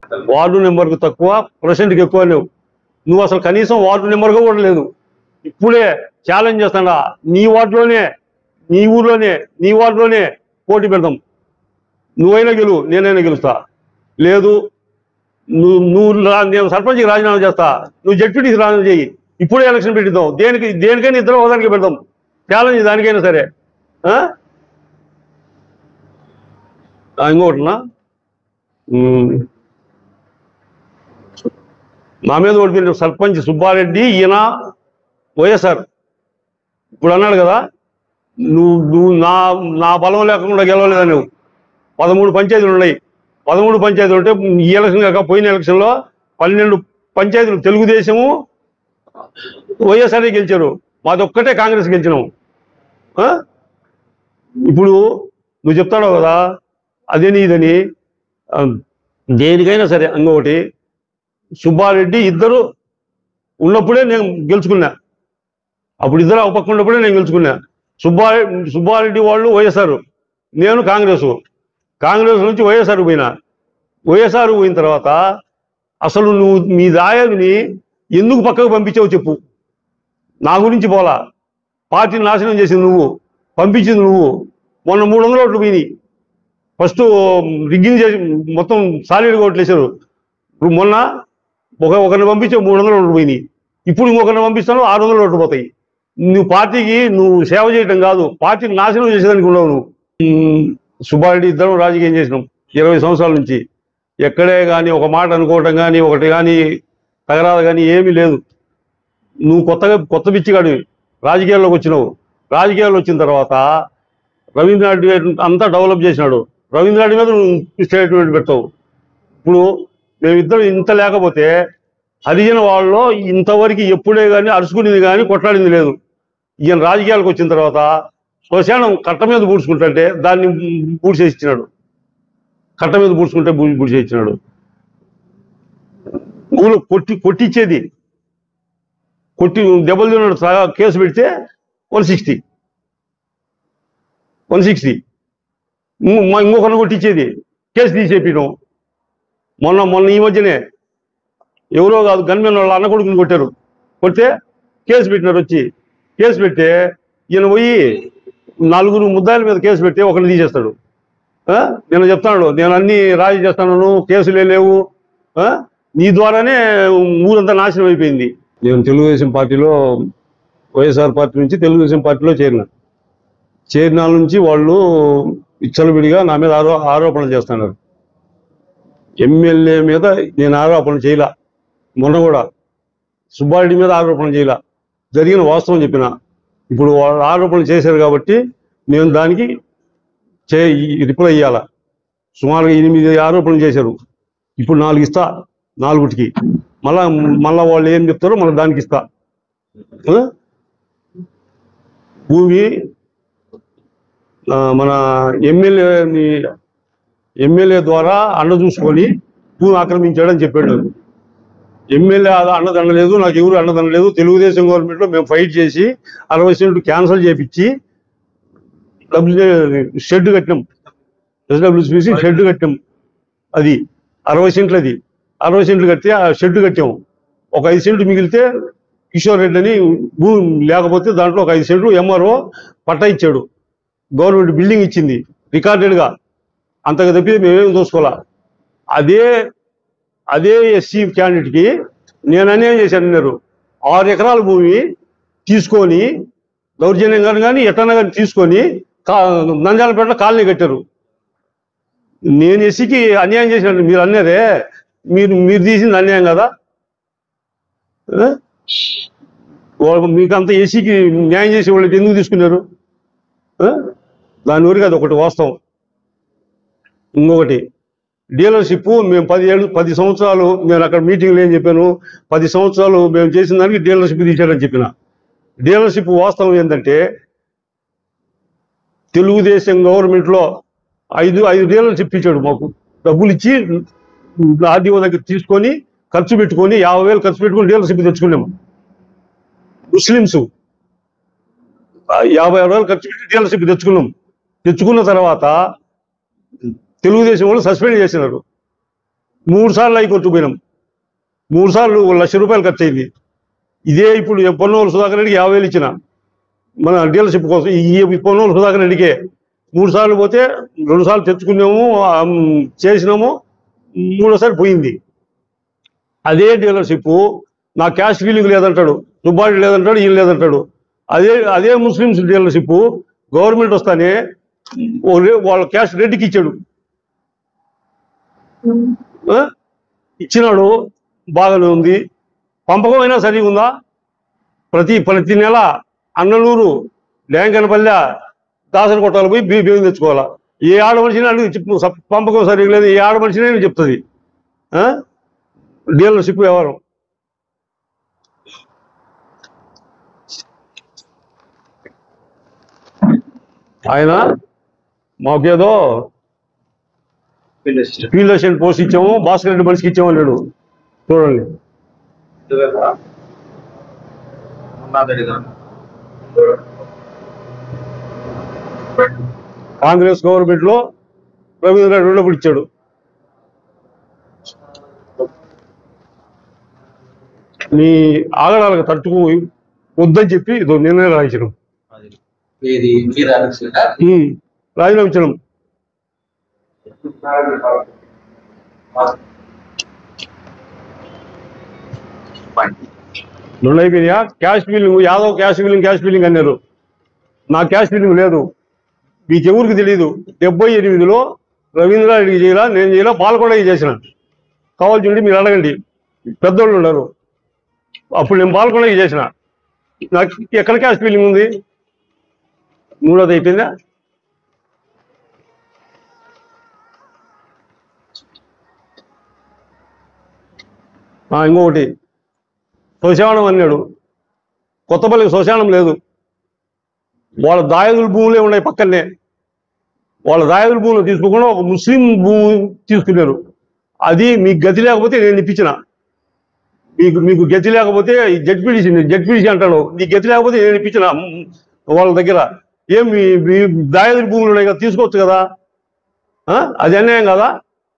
Ward నెంబర్కు తక్కువ ప్రెసిడెంట్కి ఎక్కువ లేవు నువ్వు అసలు కనీసం వార్డు నెంబర్గా కూడా లేదు ఇప్పుడే ఛాలెంజ్ చేస్తాడా నీ వార్డులోనే నీ ఊర్లోనే నీ వార్డులోనే పోటీ పెడతాం నువ్వైనా గెలువు నేనైనా గెలుస్తా లేదు నువ్వు నువ్వు రా- నేను సర్పంచ్కి రాజీనామా చేస్తా నువ్వు జడ్పీటీకి రాజీనామా చేయి ఇప్పుడే ఎలక్షన్ పెట్టిద్దాం దేనికి దేనికైనా ఇద్దరు ఒకదానికి పెడదాం ఛాలెంజ్ దానికైనా సరే ఆ? ఆ, ఇంకొకటినా ఉమ్. నా మీద ఓడిపోయిన సర్పంచ్ సుబ్బారెడ్డి ఈయన వైఎస్ఆర్ ఇప్పుడు అన్నాడు కదా నువ్వు నువ్వు నా నా బలం లేకుండా గెలవలేదా నువ్వు పదమూడు పంచాయతీలు ఉన్నాయి పదమూడు పంచాయతీలు ఉంటే ఈ ఎలక్షన్ కాక పోయిన ఎలక్షన్లో పన్నెండు పంచాయతీలు తెలుగుదేశము వైఎస్ఆర్ గెలిచారు మాది ఒక్కటే కాంగ్రెస్ గెలిచినాము ఆ? ఇప్పుడు నువ్వు చెప్తాడు కదా అదని ఇదని ఆ, దేనికైనా సరే ఇంకొకటి సుబ్బారెడ్డి ఇద్దరు ఉన్నప్పుడే నేను గెలుచుకున్నా అప్పుడు ఇద్దరు ఒక పక్క ఉన్నప్పుడే నేను గెలుచుకున్నా సుబ్బారెడ్డి సుబ్బారెడ్డి వాళ్ళు వైఎస్ఆర్ నేను కాంగ్రెస్ కాంగ్రెస్ నుంచి వైఎస్ఆర్ పోయినా వైఎస్ఆర్ పోయిన తర్వాత అసలు నువ్వు మీ దాయని ఎందుకు పక్కకు పంపించావు చెప్పు నా గురించి పోలా పార్టీని నాశనం చేసింది నువ్వు పంపించింది నువ్వు మొన్న మూడు వందల ఓట్లు పోయినాయి ఫస్ట్ రిగ్గింగ్ చేసి మొత్తం సాలిడ్గా ఓట్లు వేశారు ఇప్పుడు మొన్న ఒక ఒకరిని పంపించే మూడు వందల ఓట్లు పోయినాయి ఇప్పుడు ఇంకొకరిని పంపిస్తాను ఆరు వందల ఓట్లు పోతాయి నువ్వు పార్టీకి నువ్వు సేవ చేయటం కాదు పార్టీని నాశనం చేసేదానికి ఉండవు నువ్వు ఉమ్, సుబ్బారెడ్డి ఇద్దరం రాజకీయం చేసినాం ఇరవై సంవత్సరాల నుంచి ఎక్కడే కానీ ఒక మాట అనుకోవటం కానీ ఒకటి కానీ తగరాదు కానీ ఏమీ లేదు నువ్వు కొత్తగా కొత్త పిచ్చిగాడు రాజకీయాల్లోకి వచ్చినావు రాజకీయాల్లో వచ్చిన తర్వాత రవీంద్రనాథ్ రెడ్డి అంతా డెవలప్ చేసినాడు రవీంద్రనాథ్ మీద నువ్వు స్టేట్మెంట్ పెట్టావు ఇప్పుడు మేమిద్దరం ఇంత లేకపోతే హరిజన వాళ్ళలో ఇంతవరకు ఎప్పుడే కానీ అరుచుకునేది కానీ కొట్లాడింది లేదు ఈయన రాజకీయాలకు వచ్చిన తర్వాత శ్మశానం కట్ట మీద పూడ్చుకుంటుంటే దాన్ని పూడ్చేసి ఇచ్చినాడు కట్ట మీద పూడ్చుకుంటే పూడ్చేసి ఇచ్చినాడు ఊళ్ళో కొట్టి కొట్టించేది కొట్టి దెబ్బలు తిన్నాడు సగా- కేసు పెడితే వన్ సిక్స్టీ వన్ సిక్స్టీ ఇంకొకరిని కొట్టించేది కేసు తీసేపినాం మొన్న మొన్న ఈ మధ్యనే ఎవరో కాదు గన్మెన్ వాళ్ళ అన్న కొడుకుని కొట్టారు కొడితే కేసు పెట్టినారు వచ్చి కేసు పెడితే ఈయన పోయి నలుగురు ముద్దాయిల మీద కేసు పెడితే ఒకరిని తీసేస్తాడు ఆ? నేను చెప్తాడు నేను అన్ని రాజీ చేస్తాను కేసులే లేవు ఆ? నీ ద్వారానే ఊరంతా నాశనం అయిపోయింది నేను తెలుగుదేశం పార్టీలో వైఎస్ఆర్ పార్టీ నుంచి తెలుగుదేశం పార్టీలో చేరిన చేరిన నుంచి వాళ్ళు విచ్చలవిడిగా నా మీద ఆరో ఆరోపణలు చేస్తున్నారు ఎమ్మెల్యే మీద నేను ఆరోపణ చేయలా మొన్న కూడా సుబ్బారెడ్డి మీద ఆరోపణ చేయలా జరిగిన వాస్తవం చెప్పిన ఇప్పుడు వాళ్ళు ఆరోపణలు చేశారు కాబట్టి నేను దానికి చే రిప్లై ఇవ్వాల సుమారుగా ఎనిమిది ఆరోపణలు చేశారు ఇప్పుడు నాలుగు ఇస్తా నాలుగుటికి మళ్ళా మళ్ళా వాళ్ళు ఏం చెప్తారో మళ్ళీ దానికి ఇస్తా ఆ? భూమి ఆ, మన ఎమ్మెల్యేని ఎమ్మెల్యే ద్వారా అండ చూసుకొని భూమి ఆక్రమించాడని చెప్పాడు ఎమ్మెల్యే అన్నదండలేదు నాకు ఎవరు అన్నదండలేదు తెలుగుదేశం గవర్నమెంట్లో మేము ఫైట్ చేసి అరవై సెంట్లు క్యాన్సిల్ చేపించి డబ్ల్యూ షెడ్ కట్టినాం ఎస్డబ్ల్యూసిసి షెడ్ కట్టాం అది అరవై సెంట్లు అది అరవై సెంట్లు కడితే ఆ షెడ్ కట్టాం ఒక ఐదు సెంట్లు మిగిలితే కిషోర్ రెడ్డి అని భూమి లేకపోతే దాంట్లో ఒక ఐదు సెంట్లు ఎంఆర్ఓ పట్టా ఇచ్చాడు గవర్నమెంట్ బిల్డింగ్ ఇచ్చింది రికార్డెడ్గా అంతగా తప్పితే మేమేం చూసుకోవాలా అదే అదే ఎస్సీ క్యాండిడేట్కి నేను అన్యాయం చేశాను అన్నారు ఆరు ఎకరాల భూమి తీసుకొని దౌర్జన్యంగా కానీ ఎట్టన్నా కానీ తీసుకొని కా నంద్యాలపేటలో కాలనీ కట్టారు నేను ఎస్సీకి అన్యాయం చేసినట్టు మీరు అన్నారే మీరు మీరు తీసింది అన్యాయం కదా ఆ? వాళ్ళు మీకు అంత ఏసీకి న్యాయం చేసే వాళ్ళు ఎందుకు తీసుకున్నారు ఆ? దాని ఊరికి అది ఒకటి వాస్తవం ఇంకొకటి డీలర్షిప్ మేము పది ఏళ్ళు పది సంవత్సరాలు నేను అక్కడ మీటింగ్లో ఏం చెప్పాను పది సంవత్సరాలు మేము చేసిన దానికి డీలర్షిప్ తీశారని చెప్పిన డీలర్షిప్ వాస్తవం ఏంటంటే తెలుగుదేశం గవర్నమెంట్లో ఐదు ఐదు డీలర్షిప్ ఇచ్చాడు మాకు డబ్బులు ఇచ్చి ఆర్డీఓ దగ్గర తీసుకొని ఖర్చు పెట్టుకొని యాభై వేలు ఖర్చు పెట్టుకొని డీలర్షిప్ తెచ్చుకున్నాము ముస్లిమ్స్ ఆ యాభై ఆరు వేలు ఖర్చు పెట్టి డీలర్షిప్ తెచ్చుకున్నాం తెచ్చుకున్న తర్వాత తెలుగుదేశం వాళ్ళు సస్పెండ్ చేసినారు మూడు సార్లు అయి కొట్టుకుపోయినాం మూడు సార్లు ఒక లక్ష రూపాయలు ఖర్చు అయింది ఇదే ఇప్పుడు పొన్నోలు సుధాకర్ రెడ్డికి యాభై వేలు ఇచ్చిన మన డీలర్షిప్ కోసం ఈ పొన్నోలు సుధాకర్ రెడ్డికే మూడు సార్లు పోతే రెండు సార్లు తెచ్చుకున్నాము ఆ, మ్, చేసినాము మూడోసారి పోయింది అదే డీలర్షిప్ నా క్యాష్ ఫీలింగ్ లేదంటాడు సుబ్బారెడ్డి లేదంటాడు ఈయన లేదంటాడు అదే అదే ముస్లిమ్స్ డీలర్షిప్ గవర్నమెంట్ వస్తానే ఓ రే- వాళ్ళ క్యాష్ రెడ్డికి ఇచ్చాడు ఆ? ఇచ్చినాడు బాగానే ఉంది పంపకం అయినా సరిగా ఉందా ప్రతి ప్రతి నెల అన్నలూరు డ్యాంకనపల్లె దాసరి కొట్టాలి పోయి బీ బియ్యం తెచ్చుకోవాలా ఏ ఆడ మనిషిని అడిగి చెప్పు సప్- పంపకం సరిగా లేదు ఏ ఆడ మనిషినే చెప్తుంది ఆ? డీలర్షిప్ వ్యవహారం ఆయన మాకేదో ఫీల్డ్ అసిస్టెంట్ పోస్ట్ ఇచ్చాము భాస్కర్ రెడ్డి మనిషికి ఇచ్చాము అన్నాడు చూడండి కాంగ్రెస్ గవర్నమెంట్ లో రవీంద్ర రెడ్డి ఉన్నప్పుడు ఇచ్చాడు నీ ఆగడాలకు తట్టుకు వద్దని చెప్పి ఇదో నిర్ణయం రాయించడం ఇది మీరు అలక్ష్యంగా ఉమ్, రాజీనామా ఇచ్చడం రెండు అయిపోయినాయా cash billing Yadav cash billing cash billing అన్నారు నా క్యాష్ బిల్లింగ్ లేదు మీకెవరికి తెలియదు డెబ్బై ఎనిమిదిలో రవీంద్రారెడ్డికి చేయాల నేను చేయాల పాలకొండకి చేసిన కావాల్సింది మీరు అడగండి పెద్దోళ్ళు ఉన్నారు అప్పుడు నేను పాలకొండకి చేసిన నాకు ఎక్కడ క్యాష్ బిల్లింగ్ ఉంది మూడోది అయిపోయిందా ఆ, ఇంకొకటి శ్మశానం అన్నాడు కొత్తపల్లికి శ్మశానం లేదు వాళ్ళ దాయదుల భూములే ఉన్నాయి పక్కనే వాళ్ళ దాయదుల భూములు తీసుకోకుండా ఒక ముస్లిం భూమి తీసుకున్నారు అది మీకు గతి లేకపోతే నేను ఇప్పించిన మీకు మీకు గతి లేకపోతే జడ్పీడీసీ జడ్పీడీసీ అంటాడు నీకు గతి లేకపోతే నేను ఇప్పించిన మ్, వాళ్ళ దగ్గర ఏం మీ మీ దాయదుల భూములు ఉన్నాయి కదా తీసుకోవచ్చు కదా ఆ? అది అన్యాయం కదా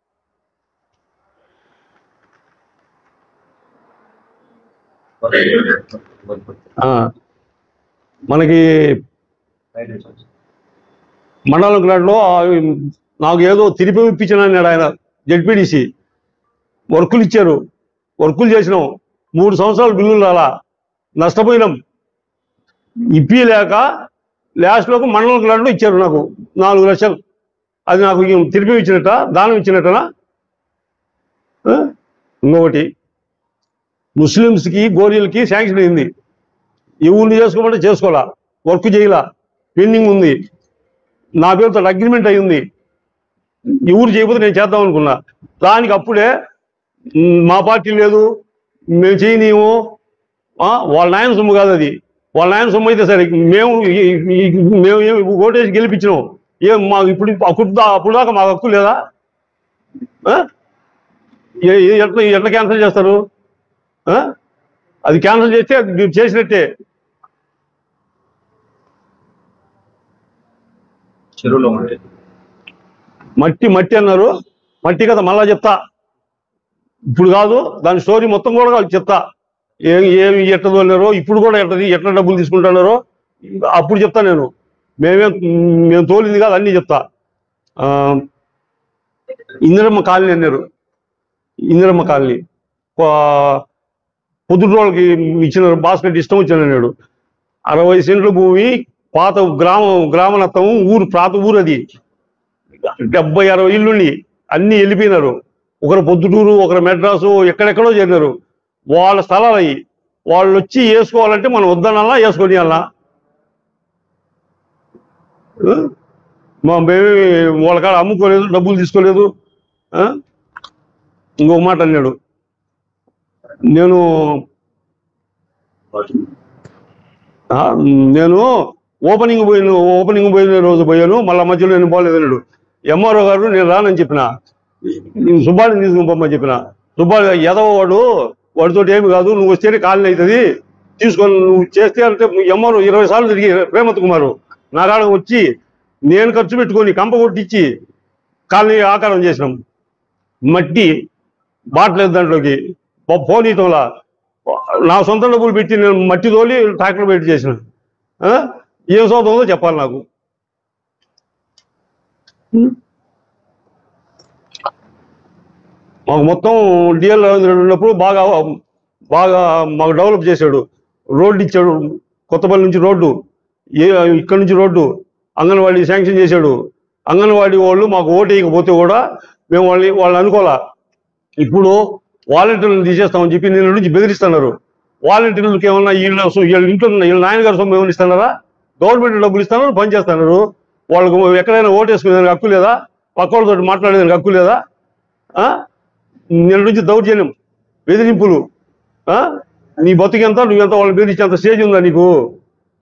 ఆ. మనకి మండలం గ్రాడ్లో నాకు ఏదో తిరిపి ఇప్పించిన అన్నాడు ఆయన జడ్పీడీసీ వర్కులు ఇచ్చారు వర్కులు చేసినాం మూడు సంవత్సరాలు బిల్లులు రాలా నష్టపోయినాం ఇప్పిలేక లాస్ట్లోకి మండలం గ్రాడ్లో ఇచ్చారు నాకు నాలుగు లక్షలు అది నాకు ఈ తిరిపి ఇచ్చినట్ట దానం ఇచ్చినట్టనా ఆ? ఇంకొకటి ముస్లిమ్స్కి గోరీలకి శాంక్షన్ అయింది ఎవరిని చేసుకోమంటే చేసుకోవాలా వర్క్ చేయాల పెండింగ్ ఉంది నా పేరుతో అగ్రిమెంట్ అయింది ఎవరు చేయకపోతే నేను చేద్దాం అనుకున్నా దానికి అప్పుడే "మ్, మా పార్టీ లేదు మేము చేయనీము ఆ, వాళ్ళ నాయన సొమ్ము కాదు అది వాళ్ళ నాయన సొమ్ము అయితే సరే మేము ఈ- ఈ- మేము ఏం ఓటేసి గెలిపించినాం ఏం మాకు ఇప్పుడు అప్పుడు దా- అప్పుడు దాకా మాకు హక్కు లేదా ఆ? ఏ- ఏ- ఎట్లా ఎట్లా క్యాన్సిల్ చేస్తారు ఆ? అది క్యాన్సిల్ చేస్తే అది మీరు చేసినట్టే చెరువులో ఉంటే మట్టి మట్టి అన్నారు మట్టి కదా మళ్ళా చెప్తా ఇప్పుడు కాదు దాని స్టోరీ మొత్తం కూడా కాదు చెప్తా ఏం ఏమి ఎట్ట తోలినారో ఇప్పుడు కూడా ఎట్టది ఎట్లా డబ్బులు తీసుకుంటున్నారో అప్పుడు చెప్తా నేను మేమే మేము తోలింది కాదు అన్నీ చెప్తా ఆ, ఇందిరమ్మ కాలనీ అన్నారు ఇందిరమ్మ కాలనీ ప- పొద్దుటి వాళ్ళకి ఇచ్చిన బాస్కెట్ ఇష్టం వచ్చిన అన్నాడు అరవై సెంట్ల భూమి పాత గ్రామం గ్రామనత్తం ఊరు ప్రాత ఊరు అది డెబ్బై అరవై ఇల్లుండి అన్ని వెళ్ళిపోయినారు ఒకరు పొద్దుటూరు ఒకరు మెడ్రాసు ఎక్కడెక్కడో చేరినారు వాళ్ళ స్థలాలు అవి వాళ్ళు వచ్చి వేసుకోవాలంటే మనం వద్దనల్లా వేసుకొని అలా మా మేమే వాళ్ళ కాడ అమ్ముకోలేదు డబ్బులు తీసుకోలేదు ఆ? ఇంకొక మాట అన్నాడు నేను ఆ, నేను ఓపెనింగ్ పోయిన ఓపెనింగ్ పోయిన రోజు పోయాను మళ్ళీ మధ్యలో నేను పోలేదు అన్నాడు ఎంఆర్ఓ గారు నేను రానని చెప్పిన నేను సుబ్బాడిని తీసుకుని పొమ్మని చెప్పిన సుబ్బాడు ఎదవవాడు వాడితో ఏమి కాదు నువ్వు వస్తేనే కాలనీ అవుతుంది తీసుకొని నువ్వు చేస్తే అంటే ఎంఆర్ఓ ఇరవై సార్లు తిరిగి ప్రేమత్ కుమారు నా కాడ వచ్చి నేను ఖర్చు పెట్టుకొని కంప కొట్టించి కాలనీ ఆకారం చేసినాం మట్టి బాటలేదు దాంట్లోకి పో- పోనీయటంలా నా సొంత డబ్బులు పెట్టి నేను మట్టి తోలి ట్రాక్టర్ పెట్టి చేసిన ఆ? ఏం సొంతం ఉందో చెప్పాలి నాకు మాకు మొత్తం డిఎల్ ఉన్నప్పుడు బాగా బాగా మాకు డెవలప్ చేశాడు రోడ్డు ఇచ్చాడు కొత్తపల్లి నుంచి రోడ్డు ఏ ఇక్కడ నుంచి రోడ్డు అంగన్వాడీ శాంక్షన్ చేశాడు అంగన్వాడీ వాళ్ళు మాకు ఓటు వేయకపోతే కూడా మేము వాళ్ళని వాళ్ళు అనుకోవాలా ఇప్పుడు వాలంటీర్లను తీసేస్తామని చెప్పి నేను నుంచి బెదిరిస్తున్నారు వాలంటీర్లకు ఏమన్నా వీళ్ళ సొ- వీళ్ళ ఇంట్లో ఉన్న వీళ్ళ నాయనగారు సొమ్ము ఏమైనా ఇస్తున్నారా గవర్నమెంట్ డబ్బులు ఇస్తున్నారు పని చేస్తున్నారు వాళ్ళకు ఎక్కడైనా ఓటు వేసుకునేదానికి హక్కు లేదా పక్క వాళ్ళతో మాట్లాడేదానికి హక్కు లేదా ఆ? నిన్న నుంచి దౌర్జన్యం బెదిరింపులు ఆ? నీ బతుకెంత నువ్వెంత వాళ్ళని బెదిరించేంత స్టేజ్ ఉందా నీకు